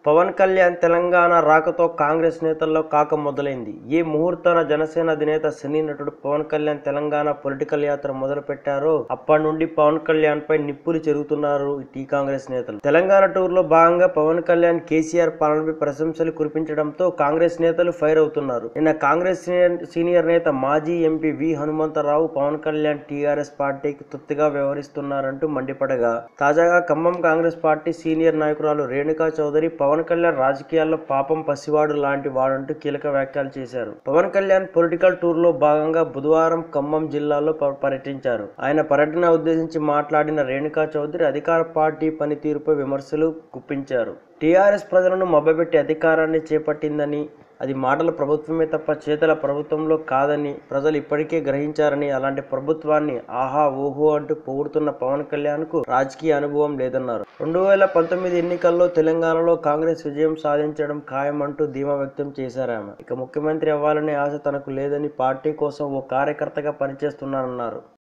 పవన్ కళ్యాణ్ తెలంగాణ రాకతో కాంగ్రెస్ నేతల్లో కాక మొదలైంది ఈ ముహూర్తాన జనసేన అధినేత సినీ నటుడు పవన్ కళ్యాణ్ తెలంగాణ పొలిటికల్ యాత్ర మొదలు పెట్టారో అప్పటి నుండి పవన్ కళ్యాణ్ పై నిప్పులు చెరుగుతున్నారు టీ కాంగ్రెస్ నేతలు తెలంగాణ టూర్ లో భాగంగా పవన్ కళ్యాణ్ కేసీఆర్ పాలనపై ప్రశంసలు కురిపించడంతో కాంగ్రెస్ నేతలు ఫైర్ అవుతున్నారు నిన్న కాంగ్రెస్ సీనియర్- సీనియర్ నేత మాజీ MP V Hanumantha Rao Pawan Kalyan TRS పార్టీకి తొత్తుగా వ్యవహరిస్తున్నారంటూ మండిపడగా తాజాగా ఖమ్మం కాంగ్రెస్ పార్టీ సీనియర్ నాయకురాలు రేణుకా చౌదరి పవన్ కళ్యాణ్ రాజకీయాల్లో పాపం పసివాడు లాంటి వాడంటూ కీలక వ్యాఖ్యలు చేశారు పవన్ కళ్యాణ్ పొలిటికల్ టూర్ లో భాగంగా బుధవారం ఖమ్మం జిల్లాలో ప- పర్యటించారు ఆయన పర్యటన ఉద్దేశించి మాట్లాడిన రేణుకా చౌదరి అధికార పార్టీ పనితీరుపై విమర్శలు గుప్పించారు టీఆర్ఎస్ ప్రజలను మభ్యపెట్టి అధికారాన్ని చేపట్టిందని అది మాటల ప్రభుత్వమే తప్ప చేతల ప్రభుత్వంలో కాదని ప్రజలు ఇప్పటికే గ్రహించారని అలాంటి ప్రభుత్వాన్ని ఆహా ఓహో అంటూ పొగుడుతున్న పవన్ కళ్యాణ్ కు రాజకీయ అనుభవం లేదన్నారు రెండు వేల పంతొమ్మిది ఎన్నికల్లో తెలంగాణలో కాంగ్రెస్ విజయం సాధించడం ఖాయమంటూ ధీమా వ్యక్తం చేశారు ఆమె ఇక ముఖ్యమంత్రి అవ్వాలనే ఆశ తనకు లేదని పార్టీ కోసం ఓ కార్యకర్తగా పనిచేస్తున్నానన్నారు